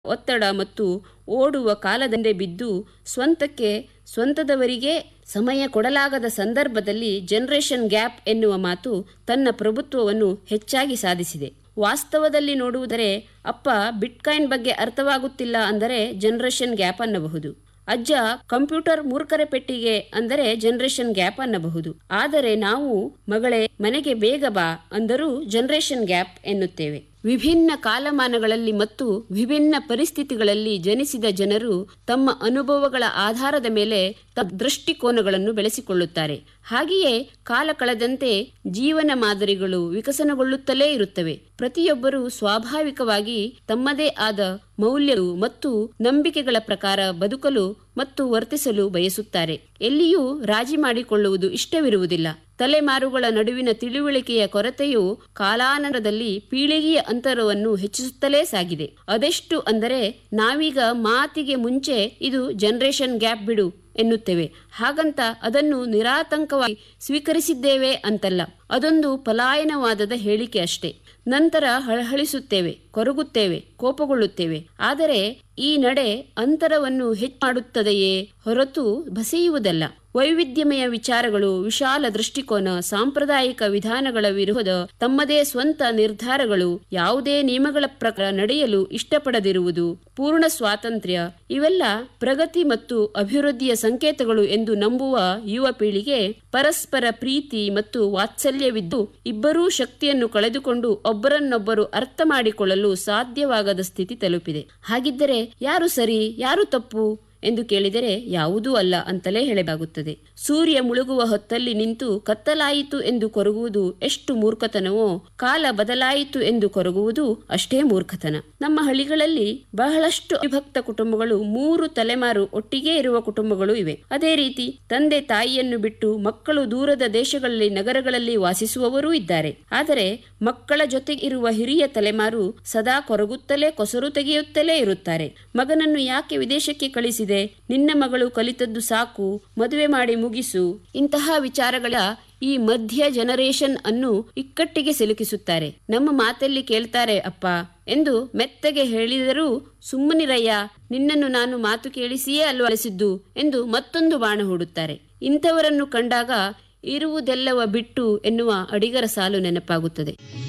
ಒತ್ತಡ ಮತ್ತು ಓಡುವ ಕಾಲದಂದೆ ಬಿದ್ದು ಸ್ವಂತಕ್ಕೆ ಸ್ವಂತದವರಿಗೆ ಸಮಯ ಕೊಡಲಾಗದ ಸಂದರ್ಭದಲ್ಲಿ ಜನರೇಷನ್ ಗ್ಯಾಪ್ ಎನ್ನುವ ಮಾತು ತನ್ನ ಪ್ರಭುತ್ವವನ್ನು ಹೆಚ್ಚಾಗಿ ಸಾಧಿಸಿದೆ ವಾಸ್ತವದಲ್ಲಿ ನೋಡುವುದರೆ ಅಪ್ಪ ಬಿಟ್ಕಾಯಿನ್ ಬಗ್ಗೆ ಅರ್ಥವಾಗುತ್ತಿಲ್ಲ ಅಂದರೆ ಜನರೇಷನ್ ಗ್ಯಾಪ್ ಅನ್ನಬಹುದು ಅಜ್ಜ ಕಂಪ್ಯೂಟರ್ ಮೂರ್ಖರ ಪೆಟ್ಟಿಗೆ ಅಂದರೆ ಜನರೇಷನ್ ಗ್ಯಾಪ್ ಅನ್ನಬಹುದು ಆದರೆ ನಾವು ಮಗಳೇ ಮನೆಗೆ ಬೇಗ ಬಾ ಅಂದರೂ ಜನರೇಷನ್ ಗ್ಯಾಪ್ ಎನ್ನುತ್ತೇವೆ ವಿಭಿನ್ನ ಕಾಲಮಾನಗಳಲ್ಲಿ ಮತ್ತು ವಿಭಿನ್ನ ಪರಿಸ್ಥಿತಿಗಳಲ್ಲಿ ಜನಿಸಿದ ಜನರು ತಮ್ಮ ಅನುಭವಗಳ ಆಧಾರದ ಮೇಲೆ ತಮ್ಮ ದೃಷ್ಟಿಕೋನಗಳನ್ನು ಬೆಳೆಸಿಕೊಳ್ಳುತ್ತಾರೆ ಹಾಗೆಯೇ ಕಾಲ ಕಳೆದಂತೆ ಜೀವನ ಮಾದರಿಗಳು ವಿಕಸನಗೊಳ್ಳುತ್ತಲೇ ಇರುತ್ತವೆ ಪ್ರತಿಯೊಬ್ಬರೂ ಸ್ವಾಭಾವಿಕವಾಗಿ ತಮ್ಮದೇ ಆದ ಮೌಲ್ಯಗಳು ಮತ್ತು ನಂಬಿಕೆಗಳ ಪ್ರಕಾರ ಬದುಕಲು ಮತ್ತು ವರ್ತಿಸಲು ಬಯಸುತ್ತಾರೆ ಎಲ್ಲಿಯೂ ರಾಜಿ ಮಾಡಿಕೊಳ್ಳುವುದು ಇಷ್ಟವಿರುವುದಿಲ್ಲ ತಲೆಮಾರುಗಳ ನಡುವಿನ ತಿಳುವಳಿಕೆಯ ಕೊರತೆಯು ಕಾಲಾನರದಲ್ಲಿ ಪೀಳಿಗೆಯ ಅಂತರವನ್ನು ಹೆಚ್ಚಿಸುತ್ತಲೇ ಸಾಗಿದೆ ಅದೆಷ್ಟು ಅಂದರೆ ನಾವೀಗ ಮಾತಿಗೆ ಮುಂಚೆ ಇದು ಜನರೇಷನ್ ಗ್ಯಾಪ್ ಬಿಡು ಎನ್ನುತ್ತೇವೆ ಹಾಗಂತ ಅದನ್ನು ನಿರಾತಂಕವಾಗಿ ಸ್ವೀಕರಿಸಿದ್ದೇವೆ ಅಂತಲ್ಲ ಅದೊಂದು ಪಲಾಯನವಾದದ ಹೇಳಿಕೆ ಅಷ್ಟೇ ನಂತರ ಹಳಹಳಿಸುತ್ತೇವೆ ಕೊರಗುತ್ತೇವೆ ಕೋಪಗೊಳ್ಳುತ್ತೇವೆ ಆದರೆ ಈ ನಡೆ ಅಂತರವನ್ನು ಹೆಚ್ಚು ಮಾಡುತ್ತದೆಯೇ ಹೊರತು ಬಸೆಯುವುದಲ್ಲ ವೈವಿಧ್ಯಮಯ ವಿಚಾರಗಳು ವಿಶಾಲ ದೃಷ್ಟಿಕೋನ ಸಾಂಪ್ರದಾಯಿಕ ವಿಧಾನಗಳ ವಿರೋಧ ತಮ್ಮದೇ ಸ್ವಂತ ನಿರ್ಧಾರಗಳು ಯಾವುದೇ ನಿಯಮಗಳ ಪ್ರಕಾರ ನಡೆಯಲು ಇಷ್ಟಪಡದಿರುವುದು ಪೂರ್ಣ ಸ್ವಾತಂತ್ರ್ಯ ಇವೆಲ್ಲ ಪ್ರಗತಿ ಮತ್ತು ಅಭಿವೃದ್ಧಿಯ ಸಂಕೇತಗಳು ಎಂದು ನಂಬುವ ಯುವ ಪೀಳಿಗೆ ಪರಸ್ಪರ ಪ್ರೀತಿ ಮತ್ತು ವಾತ್ಸಲ್ಯವಿದ್ದು ಇಬ್ಬರೂ ಶಕ್ತಿಯನ್ನು ಕಳೆದುಕೊಂಡು ಒಬ್ಬರನ್ನೊಬ್ಬರು ಅರ್ಥ ಮಾಡಿಕೊಳ್ಳಲು ಸಾಧ್ಯವಾಗದ ಸ್ಥಿತಿ ತಲುಪಿದೆ ಹಾಗಿದ್ದರೆ ಯಾರು ಸರಿ ಯಾರು ತಪ್ಪು ಎಂದು ಕೇಳಿದರೆ ಯಾವುದೂ ಅಲ್ಲ ಅಂತಲೇ ಹೇಳಲಾಗುತ್ತದೆ ಸೂರ್ಯ ಮುಳುಗುವ ಹೊತ್ತಲ್ಲಿ ನಿಂತು ಕತ್ತಲಾಯಿತು ಎಂದು ಕೊರಗುವುದು ಎಷ್ಟು ಮೂರ್ಖತನವೋ ಕಾಲ ಬದಲಾಯಿತು ಎಂದು ಕೊರಗುವುದು ಅಷ್ಟೇ ಮೂರ್ಖತನ ನಮ್ಮ ಹಳ್ಳಿಗಳಲ್ಲಿ ಬಹಳಷ್ಟು ಅವಿಭಕ್ತ ಕುಟುಂಬಗಳು ಮೂರು ತಲೆಮಾರು ಒಟ್ಟಿಗೆ ಇರುವ ಕುಟುಂಬಗಳು ಇವೆ ಅದೇ ರೀತಿ ತಂದೆ ತಾಯಿಯನ್ನು ಬಿಟ್ಟು ಮಕ್ಕಳು ದೂರದ ದೇಶಗಳಲ್ಲಿ ನಗರಗಳಲ್ಲಿ ವಾಸಿಸುವವರೂ ಇದ್ದಾರೆ ಆದರೆ ಮಕ್ಕಳ ಜೊತೆಗೆ ಇರುವ ಹಿರಿಯ ತಲೆಮಾರು ಸದಾ ಕೊರಗುತ್ತಲೇ ಕೊಸರು ತೆಗೆಯುತ್ತಲೇ ಇರುತ್ತಾರೆ ಮಗನನ್ನು ಯಾಕೆ ವಿದೇಶಕ್ಕೆ ಕಳಿಸಿದೆ ನಿನ್ನ ಮಗಳು ಕಲಿತದ್ದು ಸಾಕು ಮದುವೆ ಮಾಡಿ ಮುಗಿಸು ಇಂತಹ ವಿಚಾರಗಳ ಈ ಮಧ್ಯ ಜನರೇಷನ್ ಅನ್ನು ಇಕ್ಕಟ್ಟಿಗೆ ಸಿಲುಕಿಸುತ್ತಾರೆ ನಮ್ಮ ಮಾತಲ್ಲಿ ಕೇಳ್ತಾರೆ ಅಪ್ಪ ಎಂದು ಮೆತ್ತಗೆ ಹೇಳಿದರೂ ಸುಮ್ಮನಿರಯ್ಯ ನಿನ್ನನ್ನು ನಾನು ಮಾತು ಕೇಳಿಸಿಯೇ ಅಲ್ವಲಿಸಿದ್ದು ಎಂದು ಮತ್ತೊಂದು ಬಾಣ ಹೂಡುತ್ತಾರೆ ಇಂಥವರನ್ನು ಕಂಡಾಗ ಇರುವುದೆಲ್ಲವ ಬಿಟ್ಟು ಎನ್ನುವ ಅಡಿಗರ ಸಾಲು ನೆನಪಾಗುತ್ತದೆ